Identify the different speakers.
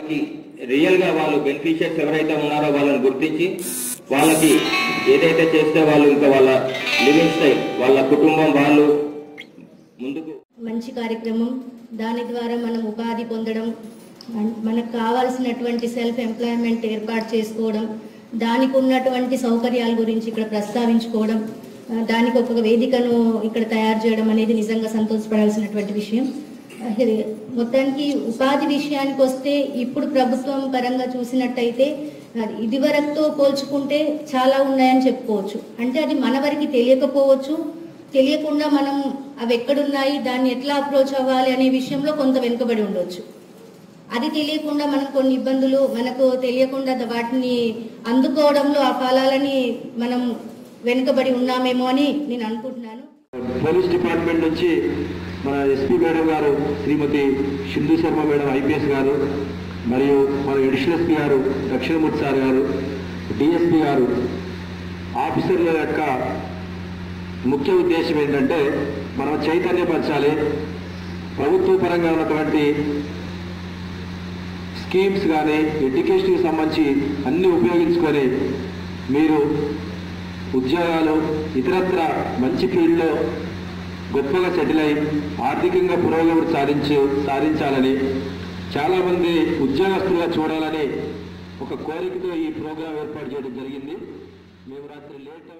Speaker 1: వాళ్ళకి రియల్ గా వాళ్ళు బెనిఫిషియర్స్ ఎవరైతే ఉన్నారో వాళ్ళని గుర్తించి వాళ్ళకి ఏదైతే చేస్తే వాళ్ళు ఇంకా వాళ్ళ లివింగ్ స్టైల్ వాళ్ళ కుటుంబం వాళ్ళు ముందుకు
Speaker 2: మంచి కార్యక్రమం దాని ద్వారా మనం ఉపాధి పొందడం మన- మనకు కావాల్సినటువంటి సెల్ఫ్ ఎంప్లాయ్మెంట్ ఏర్పాటు చేసుకోవడం దానికి ఉన్నటువంటి సౌకర్యాల గురించి ఇక్కడ ప్రస్తావించుకోవడం ఆ, దానికి ఒక వేదికను ఇక్కడ తయారు చేయడం అనేది నిజంగా సంతోషపడాల్సినటువంటి విషయం ఆ, ఇది మొత్తానికి ఉపాధి విషయానికి వస్తే ఇప్పుడు ప్రభుత్వం పరంగా చూసినట్టయితే అది ఇదివరకుతో పోల్చుకుంటే చాలా ఉన్నాయని చెప్పుకోవచ్చు అంటే అది మన వరకు తెలియకపోవచ్చు తెలియకుండా మనం అవి ఎక్కడున్నాయి దాన్ని ఎట్లా అప్రోచ్ అవ్వాలి అనే విషయంలో కొంత వెనుకబడి ఉండొచ్చు అది తెలియకుండా మనం కొన్ని ఇబ్బందులు మనకు తెలియకుండా ద- వాటిని అందుకోవడంలో ఆ ఫలాలని మనం వెనుకబడి ఉన్నామేమో అని నేను అనుకుంటున్నాను
Speaker 3: పోలీస్ డిపార్ట్మెంట్ నుంచి మన ఎస్పీ మేడం గారు శ్రీమతి సింధు శర్మ మేడం ఐపీఎస్ గారు మరియు మన అడిషనల్ ఎస్పీ గారు దక్షిణమూర్తి సార్ గారు డిఎస్పీ గారు ఆఫీసర్ల యొక్క ముఖ్య ఉద్దేశం ఏంటంటే మనం చైతన్యపరచాలి ప్రభుత్వ పరంగా ఉన్నటువంటి స్కీమ్స్ కానీ ఎడ్యుకేషన్కి సంబంధించి అన్ని ఉపయోగించుకొని మీరు ఉద్యోగాలు ఇతరత్ర మంచి ఫీల్డ్లో గొప్పగా సెటిల్ అయి ఆర్థికంగా పురోగతి సాధించు సాధించాలని చాలామంది ఉద్యోగస్తులుగా చూడాలని ఒక కోరికతో ఈ ప్రోగ్రాం ఏర్పాటు చేయడం జరిగింది మేము రాత్రి లేట్